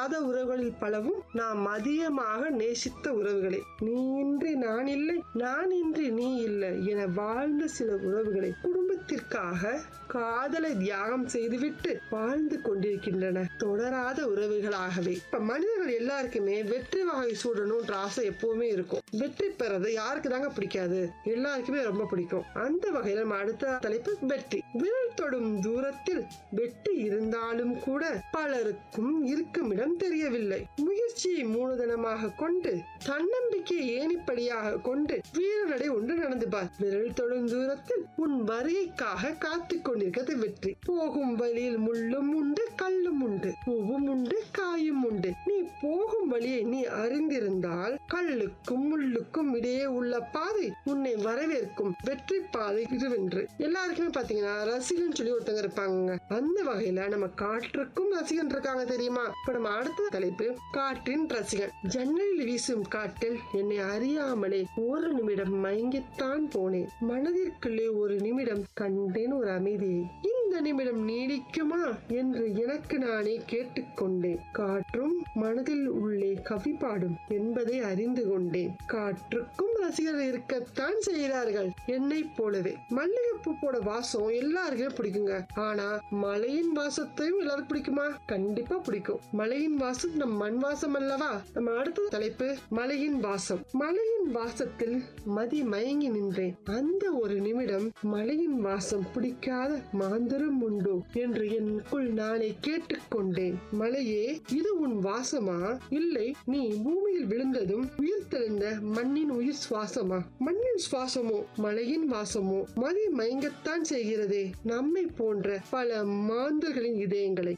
தொடராத உறவுகளில் பலவும் நாம் அதிகமாக நேசித்த உறவுகளை நீ இன்றி நான் இல்லை நான் இன்றி நீ இல்லை என வாழ்ந்த சில உறவுகளை குடும்பத்திற்காக காதலை தியாகம் செய்துவிட்டு வாழ்ந்து கொண்டிருக்கின்றன தொடராத உறவுகளாகவே இப்ப மனிதர்கள் எல்லாருக்குமே வெற்றி வகை சூடணும்ன்ற ஆசை எப்பவுமே இருக்கும் வெற்றி பெறது யாருக்கு தாங்க பிடிக்காது எல்லாருக்குமே ரொம்ப பிடிக்கும் அந்த வகையில நம்ம அடுத்த தலைப்பு வெற்றி விரல் தொடும் தூரத்தில் வெற்றி இருந்தாலும் கூட பலருக்கும் இருக்கும் இடம் தெரியவில்லை முயற்சியை மூலதனமாக கொண்டு தன்னம்பிக்கையை ஏணிப்படியாக கொண்டு வீரநடை ஒன்று நடந்து பார் விரல் தொடும் தூரத்தில் உன் வருகைக்காக காத்து கொண்டிருக்கிறது வெற்றி போகும் வழியில் முள்ளும் உண்டு கல்லும் உண்டு பூவும் உண்டு காயும் உண்டு நீ போகும் வழியை நீ அறிந்திருந்தால் கல்லுக்கும் முள்ளுக்கும் இடையே உள்ள பாதை உன்னை வரவேற்கும் வெற்றி பாதை இதுவென்று எல்லாருக்குமே பாத்தீங்கன்னா ரசிகன் சொல்லி ஒருத்தங்க இருப்பாங்க அந்த வகையில நம்ம காற்றுக்கும் ரசிகன் இருக்காங்க தெரியுமா இப்ப நம்ம அடுத்த தலைப்பு காற்றின் ரசிகன் ஜன்னலில் வீசும் காற்றில் என்னை அறியாமலே ஒரு நிமிடம் மயங்கித்தான் போனேன் மனதிற்குள்ளே ஒரு நிமிடம் கண்டேன் ஒரு அமைதியை இந்த நிமிடம் நீடிக்குமா என்று எனக்கு நானே கேட்டுக்கொண்டேன் காற்றும் மனதில் உள்ளே கவி பாடும் என்பதை அறிந்து கொண்டேன் காற்றுக்கும் ரசிகர்கள் இருக்கத்தான் செய்கிறார்கள் என்னை போலவே மல்லிகைப்பூ போட வாசம் எல்லாருக்குமே பிடிக்குங்க ஆனா மலையின் வாசத்தையும் எல்லாருக்கும் பிடிக்குமா கண்டிப்பா பிடிக்கும் மலையின் வாசம் நம் மண் வாசம் அல்லவா நம்ம அடுத்த தலைப்பு மலையின் வாசம் மலையின் வாசத்தில் மதி மயங்கி நின்றேன் அந்த ஒரு நிமிடம் மலையின் வாசம் பிடிக்காத மாந்தரும் உண்டோ என்று எனக்குள் நானே கேட்டுக்கொண்டேன் மலையே இது உன் வாசமா இல்லை நீ பூமியில் விழுந்ததும் உயிர் தெளிந்த மண்ணின் உயிர் சுவாசமா மண்ணின் சுவாசமோ மலையின் வாசமோ மதி மயங்கத்தான் செய்கிறதே நம்மை போன்ற பல மாந்தர்களின் இதயங்களை